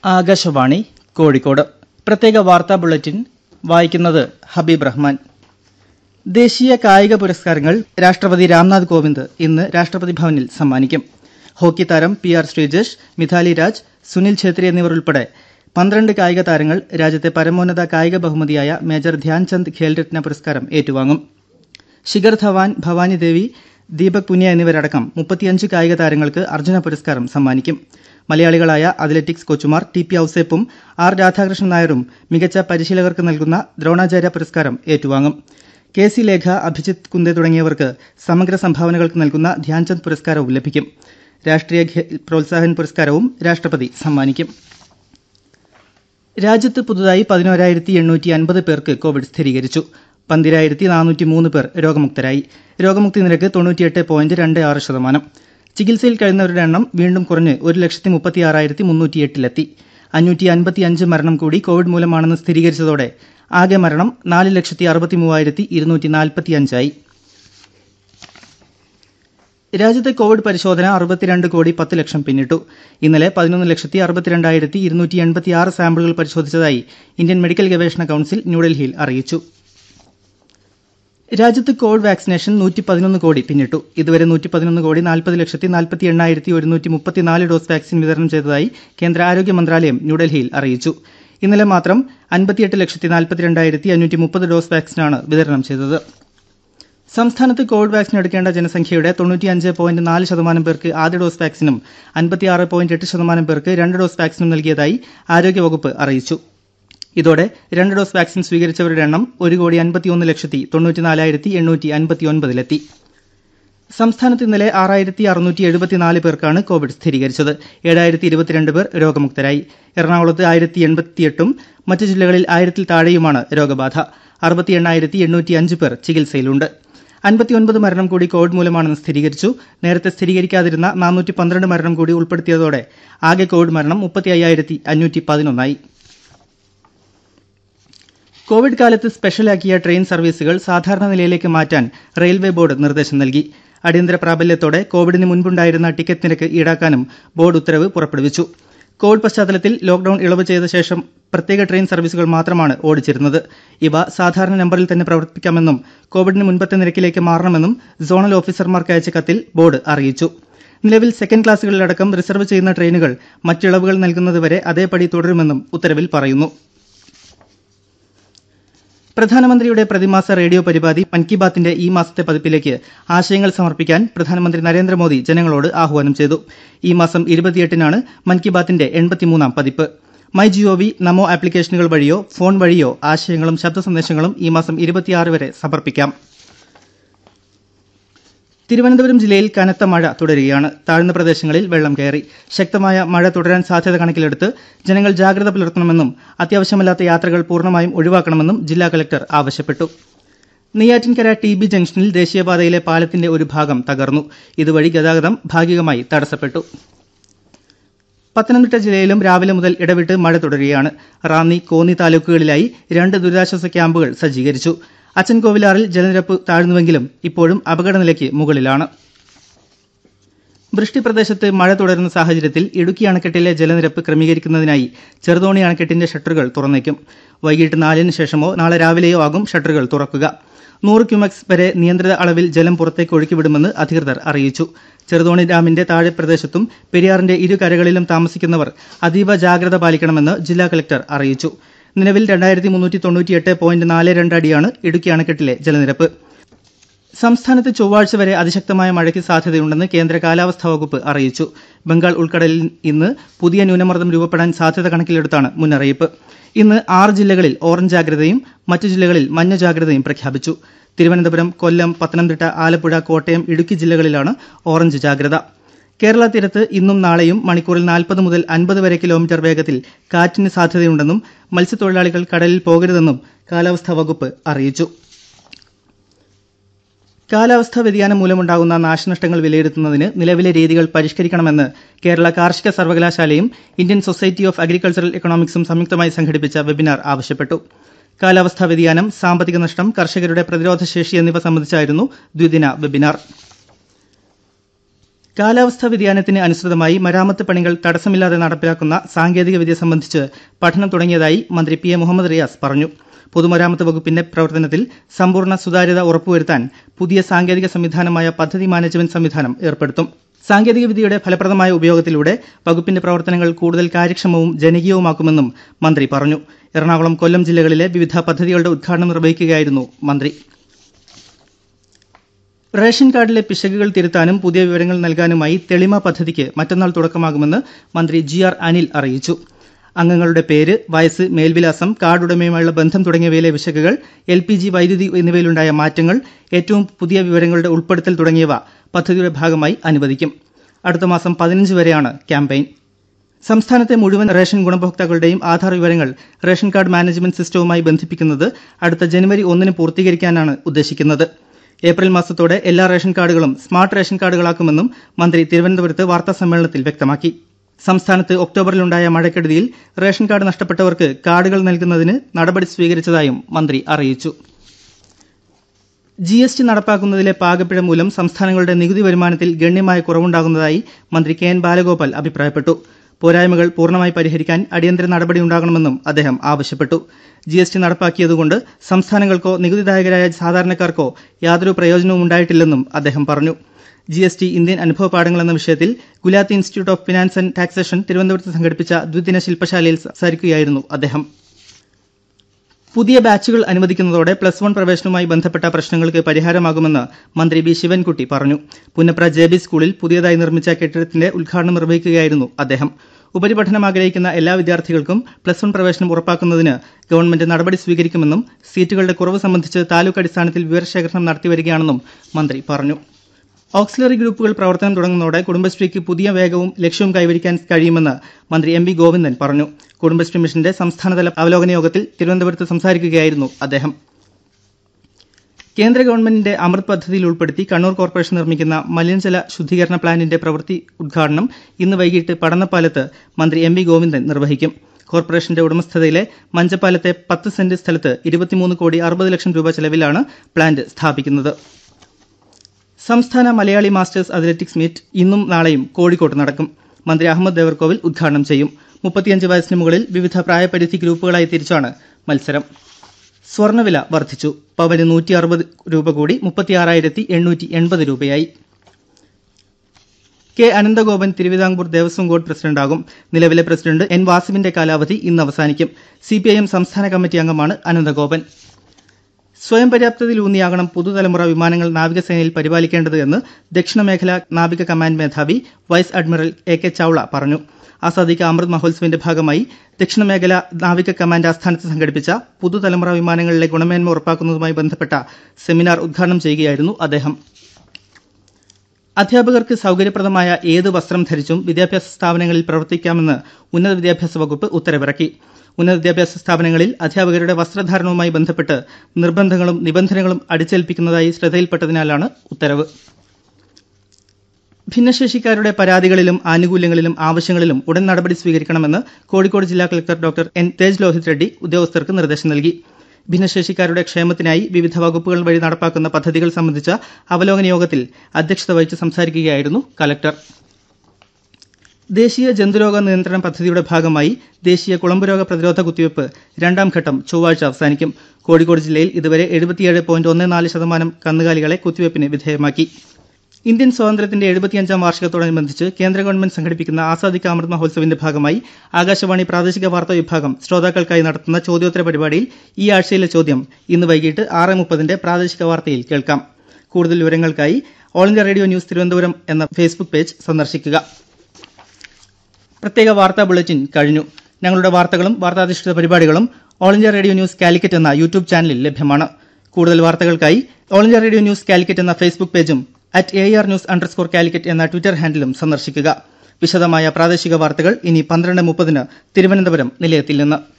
ആകാശവാണി കോഴിക്കോട് പ്രത്യേക വാർത്താ ബുള്ളറ്റിൻ വായിക്കുന്നത് ഹബീബ് റഹ്മാൻ ദേശീയ കായിക പുരസ്കാരങ്ങൾ രാഷ്ട്രപതി രാംനാഥ് കോവിന്ദ് ഇന്ന് രാഷ്ട്രപതി ഭവനിൽ സമ്മാനിക്കും ഹോക്കി താരം പി ആർ ശ്രീജേഷ് മിഥാലി രാജ് സുനിൽ ഛേത്രി എന്നിവരുൾപ്പെടെ പന്ത്രണ്ട് കായിക താരങ്ങൾ രാജ്യത്തെ പരമോന്നത കായിക ബഹുമതിയായ മേജർ ധ്യാൻചന്ദ് ഖേൽരത്ന പുരസ്കാരം ഏറ്റുവാങ്ങും ശിഖർ ധവാൻ ഭവാനി ദേവി ദീപക് പുനിയ എന്നിവരടക്കം മുപ്പത്തിയഞ്ച് കായിക താരങ്ങൾക്ക് അർജുന പുരസ്കാരം സമ്മാനിക്കും മലയാളികളായ അത്ലറ്റിക്സ് കോച്ചുമാർ ടി പി ഔസേപ്പും ആർ രാധാകൃഷ്ണൻ നായരും മികച്ച പരിശീലകർക്ക് നൽകുന്ന ദ്രോണാചാര്യ പുരസ്കാരം ഏറ്റുവാങ്ങും കെ സി ലേഖ അഭിജിത്ത് കുന്ദെ തുടങ്ങിയവർക്ക് സമഗ്ര സംഭാവനകൾക്ക് നൽകുന്ന ധ്യാൻചന്ദ് പുരസ്കാരവും ലഭിക്കും രാഷ്ട്രീയ ഖേ- പ്രോത്സാഹൻ പുരസ്കാരവും രാഷ്ട്രപതി സമ്മാനിക്കും രാജ്യത്ത് പുതുതായി പതിനോരായിരത്തി എണ്ണൂറ്റി അൻപത് പേർക്ക് കോവിഡ് സ്ഥിരീകരിച്ചു പന്തിരായിരത്തി നാനൂറ്റി മൂന്ന് പേർ രോഗമുക്തരായി രോഗമുക്തി നിരക്ക് തൊണ്ണൂറ്റിയെട്ട് പോയിന്റ് രണ്ട് ആറ് ശതമാനം ചികിത്സയിൽ കഴിയുന്നവരുടെ എണ്ണം വീണ്ടും കുറഞ്ഞ് ഒരു ലക്ഷത്തി മുപ്പത്തി ആറായിരത്തി മുന്നൂറ്റി എട്ടിലെത്തി അഞ്ഞൂറ്റി അൻപത്തി അഞ്ച് മരണം കൂടി കോവിഡ് മൂലമാണെന്ന് സ്ഥിരീകരിച്ചതോടെ ആകെ മരണം നാല് ലക്ഷത്തി അറുപത്തി മൂവായിരത്തി ഇരുന്നൂറ്റി നാൽപ്പത്തി അഞ്ചായി രാജ്യത്തെ കോവിഡ് പരിശോധന അറുപത്തിരണ്ട് കോടി പത്ത് ലക്ഷം പിന്നിട്ടു ഇന്നലെ പതിനൊന്ന് ലക്ഷത്തി അറുപത്തിരണ്ടായിരത്തി ഇരുന്നൂറ്റി എൺപത്തി ആറ് സാമ്പിളുകൾ പരിശോധിച്ചതായി ഇന്ത്യൻ മെഡിക്കൽ ഗവേഷണ കൌൺസിൽ ന്യൂഡൽഹിയിൽ അറിയിച്ചു രാജ്യത്ത് കോവിഡ് വാക്സിനേഷൻ നൂറ്റി പതിനൊന്ന് കോടി പിന്നിട്ടു ഇതുവരെ നൂറ്റി പതിനൊന്ന് കോടി നാൽപ്പത് ലക്ഷത്തി നാൽപ്പത്തി എണ്ണായിരത്തി ഒരുന്നൂറ്റി മുപ്പത്തിനാല് ഡോസ് വാക്സിൻ വിതരണം ചെയ്തതായി കേന്ദ്ര ആരോഗ്യ മന്ത്രാലയം ന്യൂഡൽഹിയിൽ അറിയിച്ചു ഇന്നലെ മാത്രം അൻപത്തിയെട്ട് ലക്ഷത്തി നാൽപ്പത്തിരണ്ടായിരത്തി അഞ്ഞൂറ്റി മുപ്പത് ഡോസ് വാക്സിനാണ് വിതരണം ചെയ്തത് സംസ്ഥാനത്ത് കോവിഡ് വാക്സിൻ എടുക്കേണ്ട ജനസംഖ്യയുടെ തൊണ്ണൂറ്റിയഞ്ച് പോയിന്റ് നാല് ശതമാനം പേർക്ക് ആദ്യ ഡോസ് വാക്സിനും അൻപത്തിയാറ് പോയിന്റ് എട്ട് ശതമാനം പേർക്ക് രണ്ട് ഡോസ് വാക്സിനും നൽകിയതായി ആരോഗ്യവകുപ്പ് അറിയിച്ചു ഇതോടെ രണ്ട് ഡോസ് വാക്സിൻ സ്വീകരിച്ചവരുടെ എണ്ണം ഒരു കോടി അൻപത്തിയൊന്ന് ലക്ഷത്തി തൊണ്ണൂറ്റിനാലായിരത്തി എണ്ണൂറ്റി അൻപത്തിയൊൻപതിലെത്തി സംസ്ഥാനത്ത് ഇന്നലെ ആറായിരത്തി അറുന്നൂറ്റി എഴുപത്തിനാല് പേർക്കാണ് കോവിഡ് സ്ഥിരീകരിച്ചത് ഏഴായിരത്തി ഇരുപത്തിരണ്ട് പേർ രോഗമുക്തരായി എറണാകുളത്ത് ആയിരത്തി എൺപത്തിയെട്ടും മറ്റ് ജില്ലകളിൽ ആയിരത്തിൽ താഴെയുമാണ് രോഗബാധ അറുപത്തി എണ്ണായിരത്തി എണ്ണൂറ്റി അഞ്ച് പേർ ചികിത്സയിലുണ്ട് അൻപത്തിയൊൻപത് മരണം കൂടി കോവിഡ് മൂലമാണെന്ന് സ്ഥിരീകരിച്ചു നേരത്തെ സ്ഥിരീകരിക്കാതിരുന്ന നാനൂറ്റി പന്ത്രണ്ട് മരണം കൂടി ഉൾപ്പെടുത്തിയതോടെ ആകെ കോവിഡ് മരണം മുപ്പത്തി അയ്യായിരത്തി അഞ്ഞൂറ്റി പതിനൊന്നായി കോവിഡ് കാലത്ത് സ്പെഷ്യലാക്കിയ ട്രെയിൻ സർവീസുകൾ സാധാരണ നിലയിലേക്ക് മാറ്റാൻ റെയിൽവേ ബോർഡ് നിർദ്ദേശം നൽകി അടിയന്തര പ്രാബല്യത്തോടെ കോവിഡിന് മുൻപുണ്ടായിരുന്ന ടിക്കറ്റ് നിരക്ക് ഈടാക്കാനും ബോർഡ് ഉത്തരവ് പുറപ്പെടുവിച്ചു കോവിഡ് പശ്ചാത്തലത്തിൽ ലോക്ഡൌൺ ഇളവ് ചെയ്ത ശേഷം പ്രത്യേക ട്രെയിൻ സർവീസുകൾ മാത്രമാണ് ഓടിച്ചിരുന്നത് ഇവ സാധാരണ നമ്പറിൽ തന്നെ പ്രവർത്തിക്കാമെന്നും കോവിഡിന് മുൻപത്തെ നിരക്കിലേക്ക് മാറണമെന്നും സോണൽ ഓഫീസർമാർക്ക് അയച്ച കത്തിൽ ബോർഡ് അറിയിച്ചു നിലവിൽ സെക്കൻഡ് ക്ലാസുകളിലടക്കം റിസർവ് ചെയ്യുന്ന ട്രെയിനുകൾ മറ്റിളവുകൾ നൽകുന്നതുവരെ അതേപടി തുടരുമെന്നും ഉത്തരവിൽ പറയുന്നു പ്രധാനമന്ത്രിയുടെ പ്രതിമാസ റേഡിയോ പരിപാടി മൻ കി ബാത്തിന്റെ ഈ മാസത്തെ പതിപ്പിലേക്ക് ആശയങ്ങൾ സമർപ്പിക്കാൻ പ്രധാനമന്ത്രി നരേന്ദ്രമോദി ജനങ്ങളോട് ആഹ്വാനം ചെയ്തു ഈ മാസം ഇരുപത്തിയെട്ടിനാണ് മൻ കി ബാത്തിന്റെ എൺപത്തിമൂന്നാം പതിപ്പ് മൈ ജിഒവി നമോ ആപ്ലിക്കേഷനുകൾ വഴിയോ ഫോൺ വഴിയോ ആശയങ്ങളും ശബ്ദ സന്ദേശങ്ങളും ഈ മാസം ഇരുപത്തിയാറ് വരെ സമർപ്പിക്കാം തിരുവനന്തപുരം ജില്ലയിൽ കനത്ത മഴ തുടരുകയാണ് താഴ്ന്ന പ്രദേശങ്ങളിൽ വെള്ളം കയറി ശക്തമായ മഴ തുടരാൻ സാധ്യത കണക്കിലെടുത്ത് ജനങ്ങൾ ജാഗ്രത പുലർത്തണമെന്നും അത്യാവശ്യമല്ലാത്ത യാത്രകൾ പൂർണ്ണമായും ഒഴിവാക്കണമെന്നും ജില്ലാ കലക്ടർ ആവശ്യപ്പെട്ടു നെയ്യാറ്റിൻകര ടി ബി ജംഗ്ഷനിൽ ദേശീയപാതയിലെ പാലത്തിന്റെ ഒരു ഭാഗം തകർന്നു ഇതുവഴി ഗതാഗതം ഭാഗികമായി തടസ്സപ്പെട്ടു പത്തനംതിട്ട ജില്ലയിലും രാവിലെ മുതൽ ഇടവിട്ട് മഴ തുടരുകയാണ് റാന്നി കോന്നി താലൂക്കുകളിലായി രണ്ട് ദുരിതാശ്വാസ ക്യാമ്പുകൾ സജ്ജീകരിച്ചു അച്ചൻകോവിലാറിൽ ജലനിരപ്പ് താഴ്ന്നുവെങ്കിലും ഇപ്പോഴും അപകടനിലയ്ക്ക് മുകളിലാണ് വൃഷ്ടി പ്രദേശത്ത് മഴ തുടരുന്ന സാഹചര്യത്തിൽ ഇടുക്കി അണക്കെട്ടിലെ ജലനിരപ്പ് ക്രമീകരിക്കുന്നതിനായി ചെറുതോണി അണക്കെട്ടിന്റെ ഷട്ടറുകൾ തുറന്നേക്കും വൈകിട്ട് നാലിന് ശേഷമോ നാളെ രാവിലെയോ ആകും ഷട്ടറുകൾ തുറക്കുക നൂറ് ക്യുമെക്സ് വരെ നിയന്ത്രിത അളവിൽ ജലം പുറത്തേക്ക് ഒഴുക്കിവിടുമെന്ന് അധികൃതർ അറിയിച്ചു ചെറുതോണി ഡാമിന്റെ താഴെ പ്രദേശത്തും പെരിയാറിന്റെ ഇരു കരകളിലും താമസിക്കുന്നവർ അതീവ ജാഗ്രത പാലിക്കണമെന്ന് ജില്ലാ കലക്ടർ അറിയിച്ചു നിലവിൽ രണ്ടായിരത്തി മുന്നൂറ്റി തൊണ്ണൂറ്റിയെട്ട് പോയിന്റ് നാല് രണ്ട് അടിയാണ് ഇടുക്കി അണക്കെട്ടിലെ ജലനിരപ്പ് സംസ്ഥാനത്ത് ചൊവ്വാഴ്ച വരെ അതിശക്തമായ മഴയ്ക്ക് സാധ്യതയുണ്ടെന്ന് കേന്ദ്ര കാലാവസ്ഥാ വകുപ്പ് അറിയിച്ചു ബംഗാൾ ഉൾക്കടലിൽ ഇന്ന് പുതിയ ന്യൂനമർദ്ദം രൂപപ്പെടാൻ സാധ്യത കണക്കിലെടുത്താണ് മുന്നറിയിപ്പ് ഇന്ന് ആറ് ജില്ലകളിൽ ഓറഞ്ച് ജാഗ്രതയും മറ്റു ജില്ലകളിൽ മഞ്ഞ ജാഗ്രതയും പ്രഖ്യാപിച്ചു തിരുവനന്തപുരം കൊല്ലം പത്തനംതിട്ട ആലപ്പുഴ കോട്ടയം ഇടുക്കി ജില്ലകളിലാണ് ഓറഞ്ച് ജാഗ്രത കേരള തീരത്ത് ഇന്നും നാളെയും മണിക്കൂറിൽ നാൽപ്പത് മുതൽ അൻപത് വരെ കിലോമീറ്റർ വേഗത്തിൽ കാറ്റിന് സാധ്യതയുണ്ടെന്നും മത്സ്യത്തൊഴിലാളികൾ കടലിൽ പോകരുതെന്നും കാലാവസ്ഥാ വകുപ്പ് അറിയിച്ചു കാലാവസ്ഥാ വ്യതിയാനം മൂലമുണ്ടാകുന്ന നാശനഷ്ടങ്ങൾ വിലയിരുത്തുന്നതിന് നിലവിലെ രീതികൾ പരിഷ്കരിക്കണമെന്ന് കേരള കാർഷിക സർവകലാശാലയും ഇന്ത്യൻ സൊസൈറ്റി ഓഫ് അഗ്രികൾച്ചറൽ എക്കണോമിക്സും സംയുക്തമായി സംഘടിപ്പിച്ച വെബിനാർ ആവശ്യപ്പെട്ടു കാലാവസ്ഥാ വ്യതിയാനം സാമ്പത്തിക നഷ്ടം കർഷകരുടെ പ്രതിരോധശേഷി എന്നിവ സംബന്ധിച്ചായിരുന്നു ദ്വിദിന വെബിനാർ കാലാവസ്ഥാ വ്യതിയാനത്തിന് അനുസൃതമായി മരാമത്ത് പണികൾ തടസ്സമില്ലാതെ നടപ്പിലാക്കുന്ന സാങ്കേതിക വിദ്യ സംബന്ധിച്ച് പഠനം തുടങ്ങിയതായി മന്ത്രി പി എ മുഹമ്മദ് റിയാസ് പറഞ്ഞു പൊതുമരാമത്ത് വകുപ്പിന്റെ പ്രവർത്തനത്തിൽ സമ്പൂർണ്ണ സുതാര്യത ഉറപ്പുവരുത്താൻ പുതിയ സാങ്കേതിക സംവിധാനമായ പദ്ധതി മാനേജ്മെന്റ് സംവിധാനം ഏർപ്പെടുത്തും സാങ്കേതിക വിദ്യയുടെ ഫലപ്രദമായ ഉപയോഗത്തിലൂടെ വകുപ്പിന്റെ പ്രവർത്തനങ്ങൾ കൂടുതൽ കാര്യക്ഷമവും ജനകീയവുമാക്കുമെന്നും മന്ത്രി പറഞ്ഞു എറണാകുളം കൊല്ലം ജില്ലകളിലെ വിവിധ പദ്ധതികളുടെ ഉദ്ഘാടനം നിർവഹിക്കുകയായിരുന്നു മന്ത്രി റേഷൻ കാർഡിലെ പിശകുകൾ തിരുത്താനും പുതിയ വിവരങ്ങൾ നൽകാനുമായി തെളിമ പദ്ധതിക്ക് മറ്റന്നാൾ തുടക്കമാകുമെന്ന് മന്ത്രി ജി ആർ അനിൽ അറിയിച്ചു അംഗങ്ങളുടെ പേര് വയസ്സ് മേൽവിലാസം കാർഡുടമയുമായുള്ള ബന്ധം തുടങ്ങിയവയിലെ വിശകകൾ എൽ പി ജി വൈദ്യുതി എന്നിവയിലുണ്ടായ മാറ്റങ്ങൾ ഏറ്റവും പുതിയ വിവരങ്ങളുടെ ഉൾപ്പെടുത്തൽ തുടങ്ങിയവ പദ്ധതിയുടെ ഭാഗമായി അനുവദിക്കും അടുത്ത മാസം പതിനഞ്ച് വരെയാണ് ക്യാമ്പയിൻ സംസ്ഥാനത്തെ മുഴുവൻ റേഷൻ ഗുണഭോക്താക്കളുടെയും ആധാർ വിവരങ്ങൾ റേഷൻ കാർഡ് മാനേജ്മെന്റ് സിസ്റ്റവുമായി ബന്ധിപ്പിക്കുന്നത് അടുത്ത ജനുവരി ഒന്നിന് പൂർത്തീകരിക്കാനാണ് ഉദ്ദേശിക്കുന്നത് ഏപ്രിൽ മാസത്തോടെ എല്ലാ റേഷൻ കാർഡുകളും സ്മാർട്ട് റേഷൻ കാർഡുകളാക്കുമെന്നും മന്ത്രി തിരുവനന്തപുരത്ത് വാർത്താ സമ്മേളനത്തിൽ വ്യക്തമാക്കി സംസ്ഥാനത്ത് ഒക്ടോബറിലുണ്ടായ മഴക്കെടുതിയിൽ റേഷൻ കാർഡ് നഷ്ടപ്പെട്ടവർക്ക് കാർഡുകൾ നൽകുന്നതിന് നടപടി സ്വീകരിച്ചതായും മന്ത്രി അറിയിച്ചു ജി എസ് ടി നടപ്പാക്കുന്നതിലെ പാകപ്പിഴ മൂലം സംസ്ഥാനങ്ങളുടെ നികുതി വരുമാനത്തിൽ ഗണ്യമായ കുറവുണ്ടാകുന്നതായി മന്ത്രി കെ എൻ ബാലഗോപാൽ അഭിപ്രായപ്പെട്ടു പോരായ്മകൾ പൂർണ്ണമായി പരിഹരിക്കാൻ അടിയന്തര നടപടിയുണ്ടാകണമെന്നും അദ്ദേഹം ആവശ്യപ്പെട്ടു ജി എസ് ടി നടപ്പാക്കിയതുകൊണ്ട് സംസ്ഥാനങ്ങൾക്കോ നികുതിദായകരായ സാധാരണക്കാർക്കോ യാതൊരു പ്രയോജനവും ഉണ്ടായിട്ടില്ലെന്നും അദ്ദേഹം പറഞ്ഞു ജി എസ് ടി ഇന്ത്യൻ അനുഭവ പാഠങ്ങൾ എന്ന വിഷയത്തിൽ Gulati institute of finance and taxation തിരുവനന്തപുരത്ത് സംഘടിപ്പിച്ച ദ്വിദിന ശില്പശാലയിൽ സംസാരിക്കുകയായിരുന്നു അദ്ദേഹം പുതിയ ബാച്ചുകൾ അനുവദിക്കുന്നതോടെ പ്ലസ് വൺ പ്രവേശനവുമായി ബന്ധപ്പെട്ട പ്രശ്നങ്ങൾക്ക് പരിഹാരമാകുമെന്ന് മന്ത്രി ബി ശിവൻകുട്ടി പറഞ്ഞു പുന്നപ്ര ജെ ബി സ്കൂളിൽ പുതിയതായി നിർമ്മിച്ച കെട്ടിടത്തിന്റെ ഉദ്ഘാടനം നിർവഹിക്കുകയായിരുന്നു അദ്ദേഹം ഉപരിപഠനം ആഗ്രഹിക്കുന്ന എല്ലാ വിദ്യാർത്ഥികൾക്കും പ്ലസ് വൺ പ്രവേശനം ഉറപ്പാക്കുന്നതിന് ഗവൺമെന്റ് നടപടി സ്വീകരിക്കുമെന്നും സീറ്റുകളുടെ കുറവ് സംബന്ധിച്ച് താലൂക്ക് അടിസ്ഥാനത്തിൽ വിവരശേഖരണം നടത്തിവരികയാണെന്നും മന്ത്രി പറഞ്ഞു ഓക്സിലറി ഗ്രൂപ്പുകൾ പ്രവർത്തനം തുടങ്ങുന്നതോടെ കുടുംബശ്രീക്ക് പുതിയ വേഗവും ലക്ഷ്യവും കൈവരിക്കാൻ കഴിയുമെന്ന് മന്ത്രി എം വി ഗോവിന്ദൻ പറഞ്ഞു കുടുംബശ്രീ മിഷന്റെ സംസ്ഥാനതല അവലോകന യോഗത്തിൽ തിരുവനന്തപുരത്ത് സംസാരിക്കുകയായിരുന്നു അദ്ദേഹം കേന്ദ്ര ഗവൺമെന്റിന്റെ അമൃത് പദ്ധതിയിൽ ഉൾപ്പെടുത്തി കണ്ണൂർ കോർപ്പറേഷൻ നിർമ്മിക്കുന്ന മലിനജല ശുദ്ധീകരണ പ്ലാന്റിന്റെ പ്രവൃത്തി ഉദ്ഘാടനം ഇന്ന് വൈകിട്ട് പടന്നപ്പാലത്ത് മന്ത്രി എം വി ഗോവിന്ദൻ നിർവഹിക്കും കോർപ്പറേഷന്റെ ഉടമസ്ഥതയിലെ മഞ്ചപ്പാലത്തെ പത്ത് സെന്റ് സ്ഥലത്ത് ഇരുപത്തിമൂന്ന് കോടി അറുപത് ലക്ഷം രൂപ ചെലവിലാണ് പ്ലാന്റ് സ്ഥാപിക്കുന്നത് സംസ്ഥാന മലയാളി മാസ്റ്റേഴ്സ് അത്ലറ്റിക്സ് മീറ്റ് ഇന്നും നാളെയും കോഴിക്കോട്ട് നടക്കും മന്ത്രി അഹമ്മദ് ദേവർകോവിൽ ഉദ്ഘാടനം ചെയ്യും മുപ്പത്തിയഞ്ച് വയസ്സിന് മുകളിൽ വിവിധ പ്രായപരിധി ഗ്രൂപ്പുകളായി തിരിച്ചാണ് മത്സരം സ്വർണ്ണവില വർദ്ധിച്ചു പവന് നൂറ്റി അറുപത് രൂപ കൂടി മുപ്പത്തിയാറായിരത്തി എണ്ണൂറ്റി എൺപത് രൂപയായി കെ അനന്തഗോപൻ തിരുവിതാംകൂർ ദേവസ്വം ബോർഡ് പ്രസിഡന്റാകും നിലവിലെ പ്രസിഡന്റ് എൻ വാസുവിന്റെ കാലാവധി ഇന്ന് അവസാനിക്കും സിപിഐഎം സംസ്ഥാന കമ്മിറ്റി അംഗമാണ് അനന്തഗോപൻ സ്വയം പര്യാപ്തതയിലൂന്നിയാകണം പുതുതലമുറ വിമാനങ്ങൾ നാവികസേനയിൽ പരിപാലിക്കേണ്ടത് എന്ന് ദക്ഷിണ മേഖല നാവിക കമാൻഡ് മേധാവി vice admiral A K Chawla പറഞ്ഞു ആസാദിക അമൃത് മഹോത്സവിന്റെ ഭാഗമായി ദക്ഷിണ മേഖല നാവിക കമാൻഡ് ആസ്ഥാനത്ത് സംഘടിപ്പിച്ച പുതുതലമുറ വിമാനങ്ങളിലെ ഗുണമേന്മ ഉറപ്പാക്കുന്നതുമായി ബന്ധപ്പെട്ട സെമിനാർ ഉദ്ഘാടനം ചെയ്യുകയായിരുന്നു അദ്ദേഹം അധ്യാപകർക്ക് സൌകര്യപ്രദമായ ഏത് വസ്ത്രം ധരിച്ചും വിദ്യാഭ്യാസ സ്ഥാപനങ്ങളിൽ പ്രവർത്തിക്കാമെന്ന് ഉന്നത വിദ്യാഭ്യാസ വകുപ്പ് ഉത്തരവിറക്കി ഉന്നത വിദ്യാഭ്യാസ സ്ഥാപനങ്ങളിൽ അധ്യാപകരുടെ വസ്ത്രധാരണവുമായി ബന്ധപ്പെട്ട് നിർബന്ധങ്ങളും നിബന്ധനകളും അടിച്ചേൽപ്പിക്കുന്നതായി ശ്രദ്ധയിൽപ്പെട്ടതിനാലാണ് ഉത്തരവ് ഭിന്നശേഷിക്കാരുടെ പരാതികളിലും ആനുകൂല്യങ്ങളിലും ആവശ്യങ്ങളിലും ഉടൻ നടപടി സ്വീകരിക്കണമെന്ന് കോഴിക്കോട് ജില്ലാ collector doctor N Tej Lohith Reddy ഉദ്യോഗസ്ഥർക്ക് നിർദ്ദേശം നൽകി ഭിന്നശേഷിക്കാരുടെ ക്ഷേമത്തിനായി വിവിധ വകുപ്പുകൾ വഴി നടപ്പാക്കുന്ന പദ്ധതികൾ സംബന്ധിച്ച അവലോകന യോഗത്തിൽ അധ്യക്ഷത വഹിച്ച് സംസാരിക്കുകയായിരുന്നു കളക്ടർ ദേശീയ ജന്തുരോഗ നിയന്ത്രണ പദ്ധതിയുടെ ഭാഗമായി ദേശീയ കുളമ്പുരോഗ പ്രതിരോധ കുത്തിവയ്പ് രണ്ടാം ഘട്ടം ചൊവ്വാഴ്ച അവസാനിക്കും കോഴിക്കോട് ജില്ലയിൽ ഇതുവരെ എഴുപത്തിയേഴ് പോയിന്റ് ഒന്ന് നാല് ശതമാനം കന്നുകാലികളെ കുത്തിവയ്പ്പിന് വിധേയമാക്കി ഇന്ത്യൻ സ്വാതന്ത്ര്യത്തിന്റെ എഴുപത്തിയഞ്ചാം വാർഷികത്തോടനുബന്ധിച്ച് കേന്ദ്ര ഗവൺമെന്റ് സംഘടിപ്പിക്കുന്ന ആസാദി കാ അമൃത് മഹോത്സവിന്റെ ഭാഗമായി ആകാശവാണി പ്രാദേശിക വാർത്താ വിഭാഗം ശ്രോതാക്കൾക്കായി നടത്തുന്ന ചോദ്യോത്തര പരിപാടിയിൽ ഈ ആഴ്ചയിലെ ചോദ്യം ഇന്ന് വൈകിട്ട് ആറ് മുപ്പതിന്റെ പ്രാദേശിക വാർത്തയിൽ കേൾക്കാം കൂടുതൽ വിവരങ്ങൾക്കായി all India radio news Thiruvananthapuram എന്ന ഫേസ്ബുക്ക് പേജ് സന്ദർശിക്കുക പ്രത്യേക വാർത്താ ബുള്ളറ്റിൻ കഴിഞ്ഞു ഞങ്ങളുടെ വാർത്തകളും വാർത്താധിഷ്ഠിത പരിപാടികളും all India radio news Calicut എന്ന യൂട്യൂബ് ചാനലിൽ ലഭ്യമാണ് കൂടുതൽ വാർത്തകൾക്കായി all India radio news Calicut എന്ന ഫേസ്ബുക്ക് പേജും at A R news underscore Calicut എന്ന ട്വിറ്റർ ഹാൻഡിലും സന്ദർശിക്കുക വിശദമായ പ്രാദേശിക വാർത്തകൾ ഇനി പന്ത്രണ്ട് മുപ്പതിന് തിരുവനന്തപുരം നിലയത്തിൽ നിന്ന്